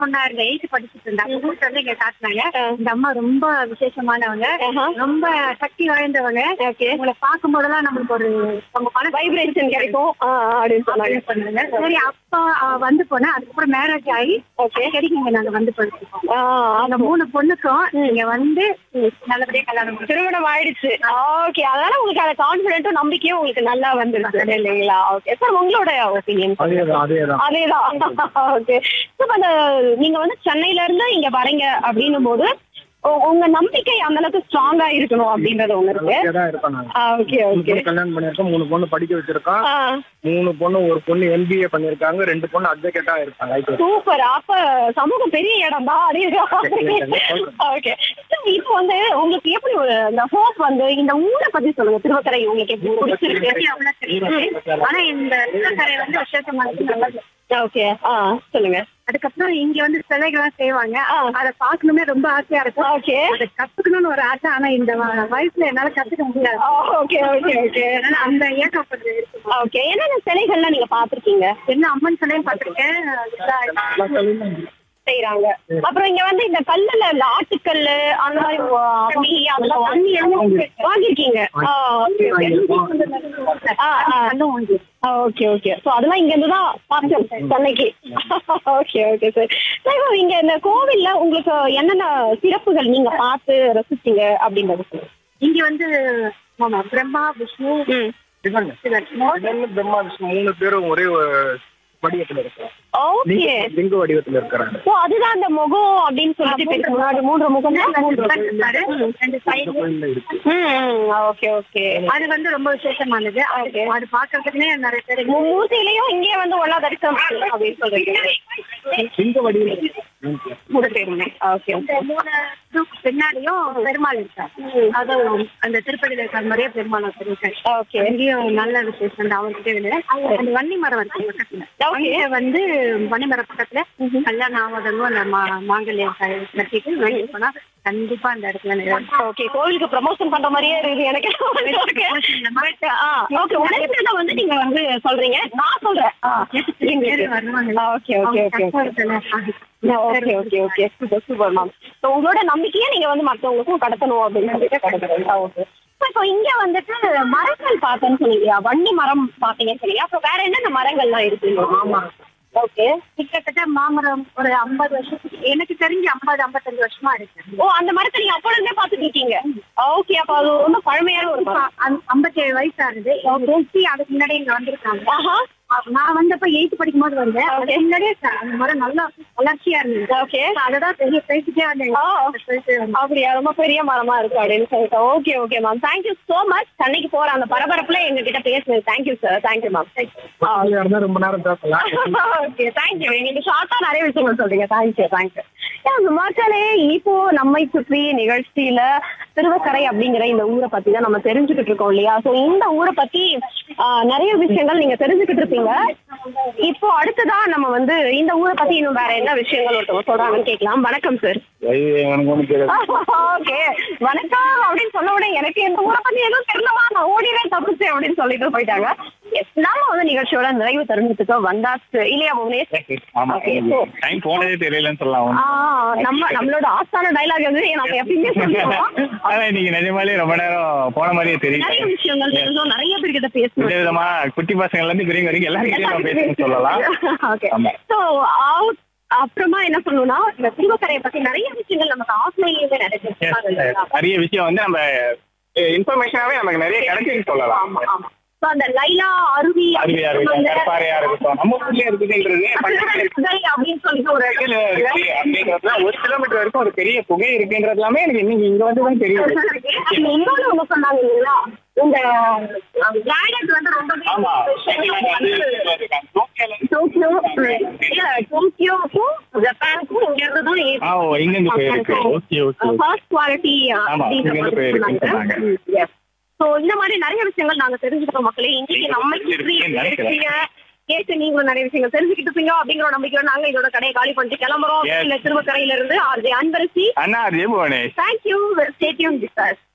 பொண்ணா இருந்த எயித்து படிச்சுட்டு இருந்தா கூட்டு வந்து இங்க காட்டினாங்க ஆ. இந்த அம்மா ரொம்ப விசேஷமானவங்க ஆஹா. ரொம்ப சக்தி வாய்ந்தவங்க ஓகே உங்களை பார்க்கும் போதெல்லாம் நம்மளுக்கு ஒரு உங்க மனசு வைப்ரேஷன் கிடைக்கும் ஆ, ஆ, அப்படின்னு சொன்னாங்க அப்படின்னு சொன்னாங்க சரி அப்ப ஆ, வந்து போனேன் அதுக்கப்புறம் மேரேஜ் ஆகி ஓகே அடிக்கடி இங்க நாங்க வந்து படிச்சிருக்கோம் ஆ, அந்த மூணு பொண்ணுக்கும் நீங்க வந்து நல்லபடியா கல்யாணம் பண்ணி திருமணம் ஆயிடுச்சு ஓகே அதனால உங்களுக்கு அந்த கான்பிடென்ட்டும் நம்பிக்கையும் உங்களுக்கு நல்லா வந்துருச்சு இல்லைங்களா ஓகே சார் உங்களோட ஒப்பீனியன் அதேதான் அதேதான் அதேதான் ஓகே இப்போ அந்த நீங்க வந்து சென்னையில இருந்து இங்க வரீங்க அப்படின்னும் போது உ- உங்க நம்பிக்கை அந்த அளவுக்கு ஸ்ட்ராங்கா இருக்கணும் அப்படின்றது ஒண்ணு இருக்கு தான் இருப்பேன் நான் ஓகே மூணு ஓகே பொண்ணு கல்யாணம் பண்ணிருக்கோம் மூணு பொண்ணு படிக்க வச்சிருக்கோம் மூணு பொண்ணு ஒரு பொண்ணு எம்பிஏ பண்ணிருக்காங்க ரெண்டு பொண்ணு அட்வொகேட்டா இருக்காங்க IT. சூப்பர் அப்ப சமூகம் பெரிய இடம் தான் ஓகே இப்போ வந்து உங்களுக்கு எப்படி ஒரு இந்த ஹோப் வந்து இந்த ஊரை பத்தி சொல்லுங்க திருவக்கரை உங்களுக்கு எப்படி பிடிச்சிருக்கு அவ்வளவு தெரியும். ஆனா இந்த கரை வந்து விசேஷமானது நல்லது ஓகே ஆ சொல்லுங்க அதுக்கப்புறம் இங்க வந்து சிலைகள்லாம் செய்வாங்க ஆ. அதை பார்க்கணுமே ரொம்ப ஆசையா இருக்கும் ஓகே அதை கத்துக்கணும்னு ஒரு ஆசை ஆனா இந்த வ- வயசுல என்னால கத்துக்க முடியாது ஓகே ஓகே ஓகே அதனால அந்த ஏக்கம் கொஞ்சம் இருக்கு ஓகே என்னென்ன சிலைகள்லாம் நீங்க பாத்திருக்கீங்க என்ன அம்மன் சிலையும் பார்த்திருக்கேன் இதா- செய்யறாங்க அப்புறம் இங்க வந்து இந்த கல்லுல இந்த ஆட்டுக்கல்லு அந்த மாதிரி வா- அம்மி அதெல்லாம் வாங்கி வாங்கிருக்கீங்க அதுவும் உண்டு. ஓகே ஓகே சோ அதெல்லாம் இங்க இருந்து தான் பார்த்தோம் சென்னைக்கு ஓகே ஓகே சார் சார் இங்க இந்த கோவில்ல உங்களுக்கு என்னென்ன சிறப்புகள் நீங்க பார்த்து ரசிச்சீங்க அப்படின்றது சொல்லுங்க. இங்க வந்து ஆமா பிரம்மா விஷ்ணு ம் இதாங்க. சிவன் சிவன், பிரம்மா விஷ்ணு மூணு பேரும் ஒரே ஒரு வடிவத்துல இருக்கிறாங்க ஓகே லிங்க வடிவத்துல இருக்கிறாங்க ஓ அதுதான் அந்த முகம் அப்படின்னு சொல்லிட்டு இதுக்கு முன்னாடி மூன்று முகம் மூன்று பேர் இருப்பாரு. ரெண்டு side. கோயில்ல இருக்கு ஓகே ஓகே அது வந்து ரொம்ப விசேஷமானது அது அது பாக்குறதுக்குன்னே நிறைய பேர் மூர்த்தியிலையும் இங்கே வந்து ஒன்னா தரிசனம் அப்படின்னு சொல்றீங்க லிங்க வடிவில் இருக்கு. மூணு பேருமே ஓகே இந்த மூணு இதுக்கு பின்னாடியும் பெருமாள் இருக்கார் அது அந்த திருப்பதியில இருக்கிற மாதிரியே பெருமாள் இருக்காரு ஓகே அங்கேயும் நல்ல விசேஷம் அந்த அவர்கிட்ட இல்லை அந்த வன்னி மரம் இருக்கு பக்கத்துல Okay. அங்க வந்து வன்னி மரம் பக்கத்துல கல்யாணம் ஆகாதவங்க அந்த மா- மாங்கல்யம் க- கட்டிட்டு வெளியே போனா கண்டிப்பா அந்த இடத்துல நிறைவேறும். ஓகே கோவிலுக்கு ப்ரமோஷன் பண்ற மாதிரியே இருக்குது எனக்கு ஓகே உடனே வந்து நீங்க வந்து சொல்றீங்க நான் சொல்றேன் பேர் வருவாங்க. ஓகே ஓகே ஓகே கஷ்டத்துல okay okay okay super super ma'am so உங்களோட நம்பிக்கையை நீங்க வந்து மற்றவங்களுக்கும் கடத்தணும் அப்படின்னு சொல்லிட்டு கடத்துறீங்க ஓகே இப்போ இங்க வந்துட்டு மரங்கள் பார்த்தேன்னு சொன்னீங்க வன்னி மரம் பார்த்தீங்கன்னு சொன்னீங்க அப்புறம் வேற என்னென்ன மரங்கள்லாம் இருக்கு ஆமா ஓகே கிட்டத்தட்ட மாமரம் ஒரு ஐம்பது வருஷத்துக்கு எனக்கு தெரிஞ்சு ஐம்பது ஐம்பத்தஞ்சு வருஷமா இருக்கு ஓ அந்த மரத்தை நீங்க அப்போ இருந்தே பார்த்துட்டு இருக்கீங்க ஓகே அப்போ அது ரொம்ப பழமையான ஒரு மரம் ஐம்பத்தி ஏழு வயசு ஆகுது பேசி அதுக்கு முன்னாடி இங்க வந்திருக்காங்க ஆஹா நான் வந்தப்ப எயித்து படிக்கும் போது வந்தேன் அதுக்கு முன்னாடியே ச- அந்த மரம் நல்லா வளர்ச்சியா இருந்தது ஓகே அததான் பெரிய பேசிட்டே வந்தேன் ஆ. பேசிட்டே வந்தேன். அப்படியா ரொம்ப பெரிய மரமா இருக்கு அப்படின்னு சொல்லிட்டு okay okay ma'am thank you so much சென்னைக்கு போற அந்த பரபரப்புல எங்க கிட்ட பேசுனது தேங்க்யூ சார் தேங்க்யூ மேம் பக்கத்துலயா இருந்தா ரொம்ப நேரம் பேசலாம் ஓகே தேங்க்யூ எங்களுக்கு ஷார்ட்டா நிறைய விஷயங்கள் சொல்றீங்க தேங்க்யூ தேங்க்யூ மக்களே இப்போ நம்மை சுற்றி நிகழ்ச்சியில திருவக்கரை அப்படிங்கிற இந்த ஊரை பத்தி தான் நம்ம தெரிஞ்சுக்கிட்டு இருக்கோம் இல்லையா சோ இந்த ஊரை பத்தி ஆ, நிறைய விஷயங்கள் நீங்க தெரிஞ்சுக்கிட்டு இருப்பீங்க இப்போ அடுத்ததா நம்ம வந்து இந்த ஊரை பத்தி இன்னும் வேற என்ன விஷயங்கள் ஒருத்தவங்க சொல்றாங்கன்னு கேட்கலாம் வணக்கம் சார் எனக்கு ஒண்ணு தெரியாது ஓகே வணக்கம் அப்படின்னு சொன்ன உடனே எனக்கு இந்த ஊரை பத்தி எதுவும் தெரியலமா நான் ஓடினேன் தப்பிச்சு அப்படின்னு சொல்லிட்டு போயிட்டாங்க Yes, நாம வந்து நிகழ்ச்சியோட நிறைவு தருணத்துக்கு வந்தாச்சு இல்லையா புவனேஷ் ஆமா Okay, so- டைம் போனதே தெரியலன்னு சொல்லலாம் ஆ, நம்ம நம்மளோட ஆஸ்தான டைலாக் வந்து நம்ம எப்பயுமே சொல்லுவோம் ஆனா இன்னைக்கு நிஜமாலே ரொம்ப நேரம் போன மாதிரியே நிறைய தெரியல விஷயங்கள் தெரிஞ்சோம் நிறைய பேர்கிட்ட வித பேசணும் விதமா குட்டி பசங்கள்ல இருந்து பெரியவங்க வரைக்கும் எல்லாருக்கிட்டையும் நம்ம பேசணும்னு சொல்லலாம் ஓகே ஆமா. சோ அப்புறமா என்ன சொல்லணும்னா இந்த திருவக்கரையை பத்தி நிறைய விஷயங்கள் நமக்கு ஆஃப்லைன்லயே நிறைய Yes, தெரிஞ்சுக்கலாம் yes. நிறைய விஷயம் வந்து நம்ம இன்ஃபர்மேஷனாவே நமக்கு நிறைய கிடைக்குன்னு சொல்லலாம் ஆமா ஆமா So, அந்த லைலா அருவி அருவியா இருக்கட்டும் கற்பாறையா இருக்கட்டும் நம்ம ஊர்லயே இருக்குதுன்றது பக்கத்துல இருக்கு. புகை அப்படின்னு சொல்லிட்டு ஒரு கீழே இருக்கு அப்படின்றதுல ஒரு கிலோமீட்டர் வரைக்கும் ஒரு பெரிய புகை இருக்குன்றது எல்லாமே எனக்கு இன்னைக்கு இங்க வந்து தான் தெரியும் இன்னொன்னு ஒண்ணு சொன்னாங்க இல்லைங்களா இந்த கிரானைட் வந்து ரொம்ப ஆமா டோக்கியோ இல்ல டோக்கியோக்கும் ஜப்பானுக்கும் இங்க இருந்து தான் ஆ ஓ இங்க இருந்து போயிருக்கு ஓகே ஓகே ஃபர்ஸ்ட் குவாலிட்டி ஆமா, இங்க இருந்து போயிருக்குன்னு சொன்னாங்க. சோ இந்த மாதிரி நிறைய விஷயங்கள் நாங்க தெரிஞ்சுக்கிறோம் மக்களே இன்னைக்கு நம்ம சுற்றி நினைக்கிறேன். கேட்டு நீங்களும் நிறைய விஷயங்கள் தெரிஞ்சுக்கிட்டு இருப்பீங்க அப்படிங்கிற ஒரு நம்பிக்கையோட நாங்க இதோட கடையை காலி பண்ணிட்டு கிளம்புறோம் Yes. இல்ல திருவக்கரையில இருந்து ஆர்ஜே அன்பரசி அண்ணா அது புவனேஷ் தேங்க்யூ ஸ்டேட்யூன் சார்